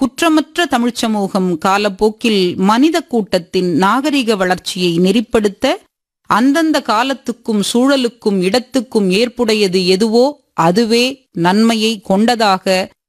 குற்றமற்ற தமிழ்ச் சமூகம் காலப்போக்கில் மனித கூட்டத்தின் நாகரிக வளர்ச்சியை நெறிப்படுத்த அந்தந்த காலத்துக்கும் சூழலுக்கும் இடத்துக்கும் ஏற்புடையது எதுவோ அதுவே நன்மையை கொண்டதாக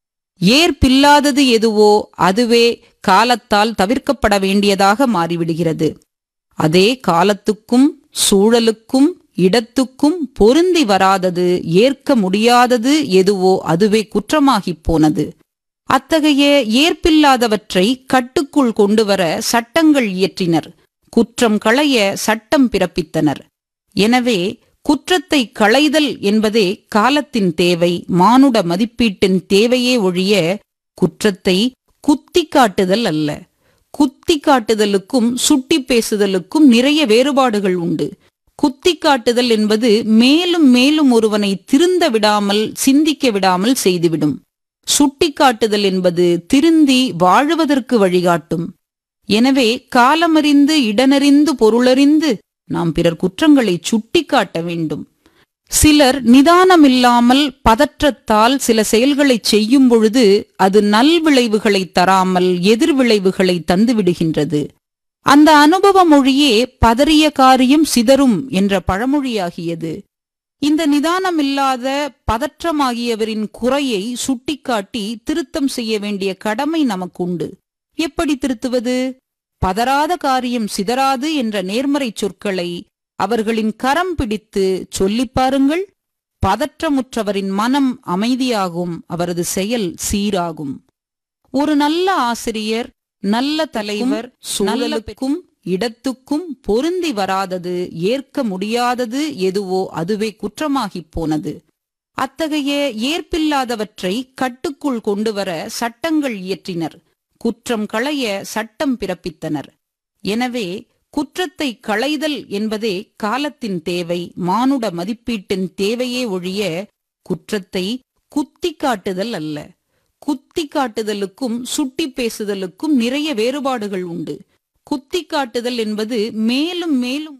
ஏற்பில்லாதது எதுவோ அதுவே காலத்தால் தவிர்க்கப்பட வேண்டியதாக மாறிவிடுகிறது அதே காலத்துக்கும் சூழலுக்கும் இடத்துக்கும் பொருந்தி வராதது ஏற்க முடியாதது எதுவோ அதுவே குற்றமாகிப் போனது அத்தகைய ஏற்பில்லாதவற்றை கட்டுக்குள் கொண்டுவர சட்டங்கள் இயற்றினர் குற்றம் களைய சட்டம் பிறப்பித்தனர் எனவே குற்றத்தை களைதல் என்பதே காலத்தின் தேவை மானுட மதிப்பீட்டின் தேவையே ஒழிய குற்றத்தை குத்தி காட்டுதல் அல்ல குத்தி காட்டுதலுக்கும் சுட்டி பேசுதலுக்கும் நிறைய வேறுபாடுகள் உண்டு குத்தி காட்டுதல் என்பது மேலும் மேலும் ஒருவனை திருந்த விடாமல் சிந்திக்க விடாமல் செய்துவிடும் சுட்டி காட்டுதல் என்பது திருந்தி வாழுவதற்கு வழிகாட்டும் எனவே காலமறிந்து இடனறிந்து பொருளறிந்து நாம் பிறர் குற்றங்களை சுட்டிக்காட்ட வேண்டும் சிலர் நிதானமில்லாமல் பதற்றத்தால் சில செயல்களை செய்யும் பொழுது அது நல்விளைவுகளை தராமல் எதிர்விளைவுகளை தந்துவிடுகின்றது அந்த அனுபவ மொழியே பதறிய காரியம் சிதறும் என்ற பழமொழியாகியது இந்த நிதானமில்லாத பதற்றமாகியவரின் குறையை சுட்டிக்காட்டி திருத்தம் செய்ய வேண்டிய கடமை நமக்குண்டு எப்படி திருத்துவது பதறாத காரியம் சிதறாது என்ற நேர்மறை சொற்களை அவர்களின் கரம் பிடித்து சொல்லிப் பாருங்கள் பதற்றமுற்றவரின் மனம் அமைதியாகும் அவரது செயல் சீராகும் ஒரு நல்ல ஆசிரியர் நல்ல தலைவர் சூழலுக்கும் இடத்துக்கும் பொருந்தி வராதது ஏற்க முடியாதது எதுவோ அதுவே குற்றமாகிப் போனது அத்தகைய ஏற்பில்லாதவற்றை கட்டுக்குள் கொண்டுவர சட்டங்கள் இயற்றினர் குற்றம் களைய சட்டம் பிறப்பித்தனர் எனவே குற்றத்தை களைதல் என்பதே காலத்தின் தேவை மானுட மதிப்பீட்டின் தேவையே ஒழிய குற்றத்தை குத்தி காட்டுதல் அல்ல குத்தி காட்டுதலுக்கும் சுட்டி பேசுதலுக்கும் நிறைய வேறுபாடுகள் உண்டு குத்தி காட்டுதல் என்பது மேலும் மேலும்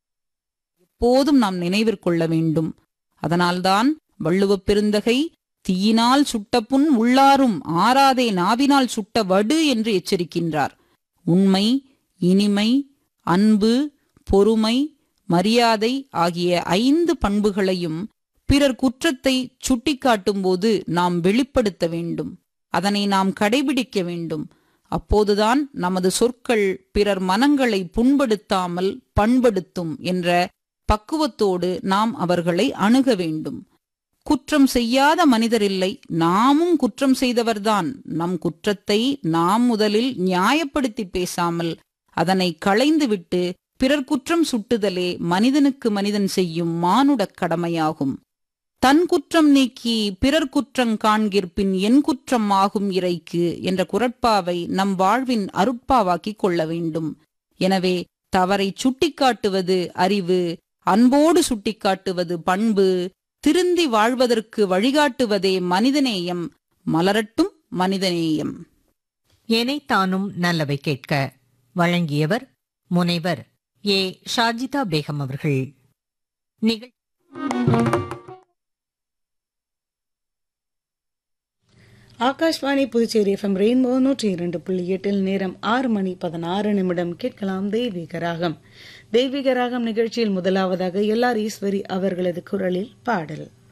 எப்போதும் நாம் நினைவிற்கொள்ள வேண்டும் அதனால்தான் வள்ளுவப் பெருந்தகை தீயினால் சுட்ட புண் உள்ளாரும் ஆறாதே நாவினால் சுட்ட வடு என்று எச்சரிக்கின்றார் உண்மை இனிமை அன்பு பொறுமை மரியாதை ஆகிய ஐந்து பண்புகளையும் பிறர் குற்றத்தை சுட்டிக்காட்டும்போது நாம் வெளிப்படுத்த வேண்டும் அதனை நாம் கடைபிடிக்க வேண்டும் அப்போதுதான் நமது சொற்கள் பிறர் மனங்களை புண்படுத்தாமல் பண்படுத்தும் என்ற பக்குவத்தோடு நாம் அவர்களை அணுக வேண்டும் குற்றம் செய்யாத மனிதரில்லை நாமும் குற்றம் செய்தவர்தான் நம் குற்றத்தை நாம் முதலில் நியாயப்படுத்தி பேசாமல் அதனை களைந்துவிட்டு பிறர் குற்றம் சுட்டுதலே மனிதனுக்கு மனிதன் செய்யும் மானுடக் கடமையாகும் தன் குற்றம் நீக்கி பிறர் குற்றங் காண்கிற்பின் என் குற்றம் ஆகும் இறைக்கு என்ற குரட்பாவை நம் வாழ்வின் அருட்பாவாக்கிக் கொள்ள வேண்டும் எனவே தவறை சுட்டிக்காட்டுவது அறிவு அன்போடு சுட்டிக்காட்டுவது பண்பு திருந்தி வாழ்வதற்கு வழிகாட்டுவதே மனிதநேயம் மலரட்டும் மனிதநேயம் எனைத்தானும் நல்லவை கேட்க வழங்கியவர் முனைவர் ஏ ஷாஜிதா பேகம் அவர்கள் நிகழ் ஆகாஷ்வாணி புதுச்சேரி எஃப்எம் ரெயின்போ நூற்றி இரண்டு புள்ளி எட்டில் நேரம் ஆறு மணி பதினாறு நிமிடம் கேட்கலாம் தெய்வீக ராகம் தெய்வீக ராகம் நிகழ்ச்சியில் முதலாவதாக எல்ஆர் ஈஸ்வரி அவர்களது குரலில் பாடல்